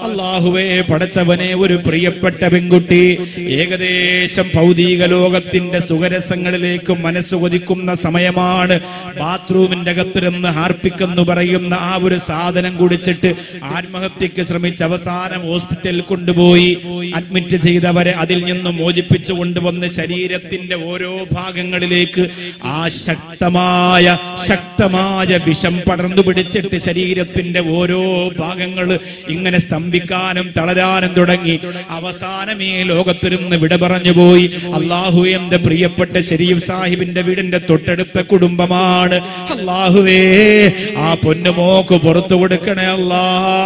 അള്ളാഹുവേ പടച്ചവനെ ഒരു പ്രിയപ്പെട്ട പെൺകുട്ടി ഏകദേശം ഭൗതിക ലോകത്തിന്റെ സുഖരസങ്ങളിലേക്ക് മനസ്സ് കൊതിക്കുന്ന സമയമാണ് ബാത്റൂമിന്റെ അകത്തിരുന്ന് ഹാർപ്പിക്കെന്ന് പറയുന്ന ആ ഒരു സാധനം കുടിച്ചിട്ട് ആത്മഹത്യക്ക് ശ്രമിച്ച് അവസാനം ഹോസ്പിറ്റലിൽ കൊണ്ടുപോയി അഡ്മിറ്റ് ചെയ്തവരെ അതിൽ നിന്ന് മോചിപ്പിച്ചു കൊണ്ടുവന്ന് ശരീരത്തിന്റെ ഓരോ ഭാഗങ്ങളിലേക്ക് ആ ശക്തമായ ശക്തമായ വിഷം പടർന്നു പിടിച്ചിട്ട് ശരീരത്തിന്റെ ഓരോ ഭാഗങ്ങൾ ഇങ്ങനെ സ്തംഭിക്കാനും തളരാനും തുടങ്ങി അവസാനം ഈ ലോകത്തിരുന്ന് വിട പറഞ്ഞു പോയി അള്ളാഹു എന്റെ പ്രിയപ്പെട്ട ഷരീഫ് സാഹിബിന്റെ വീടിന്റെ തൊട്ടടുത്ത കുടുംബമാണ് അള്ളാഹുവേ ആ പൊന്നുമോക്ക് പുറത്തു കൊടുക്കണേ അല്ലാ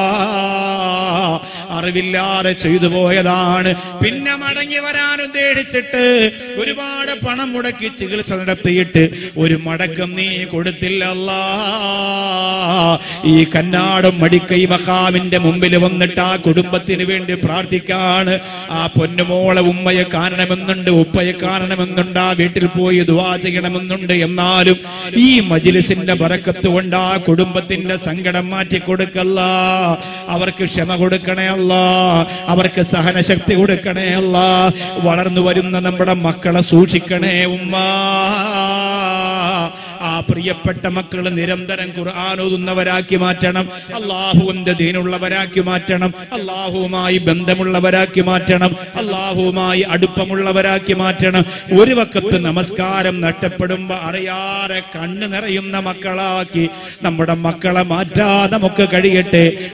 അറിവില്ലാതെ ചെയ്തു പോയതാണ് പിന്നെ മടങ്ങി വരാൻ ഉദ്ദേശിച്ചിട്ട് ഒരുപാട് പണം മുടക്കി ചികിത്സ നടത്തിയിട്ട് ഒരു മടക്കം നീ കൊടുത്തില്ലല്ലാ ഈ കന്നാടും മടിക്കൈ മക്കാമിന്റെ മുമ്പിൽ വന്നിട്ട് ആ കുടുംബത്തിന് വേണ്ടി പ്രാർത്ഥിക്കാണ് ആ പൊന്നുമോളെ ഉമ്മയെ കാണണമെന്നുണ്ട് ഉപ്പയെ കാണണമെന്നുണ്ട് ആ വീട്ടിൽ പോയി ദുവാ ചെയ്യണമെന്നുണ്ട് എന്നാലും ഈ മജിലിസിന്റെ ബറക്കത്ത് കൊണ്ട് ആ കുടുംബത്തിന്റെ സങ്കടം മാറ്റി കൊടുക്കല്ല അവർക്ക് ക്ഷമ കൊടുക്കണേ അല്ല അവർക്ക് സഹനശക്തി കൊടുക്കണേ അല്ല വളർന്നു വരുന്ന നമ്മുടെ മക്കളെ സൂക്ഷിക്കണേ ഉമ്മ ആ പ്രിയപ്പെട്ട മക്കൾ നിരന്തരം ഖുർആൻ ഓതുന്നവരാക്കി മാറ്റണം അള്ളാഹുവിന്റെ ദീനുള്ളവരാക്കി മാറ്റണം അള്ളാഹുവുമായി ബന്ധമുള്ളവരാക്കി മാറ്റണം അള്ളാഹുവുമായി അടുപ്പമുള്ളവരാക്കി മാറ്റണം ഒരു വക്കത്ത് നമസ്കാരം നഷ്ടപ്പെടുമ്പോ അറിയാതെ കണ്ണു നിറയുന്ന മക്കളാക്കി നമ്മുടെ മക്കളെ മാറ്റാൻ നമുക്ക് കഴിയട്ടെ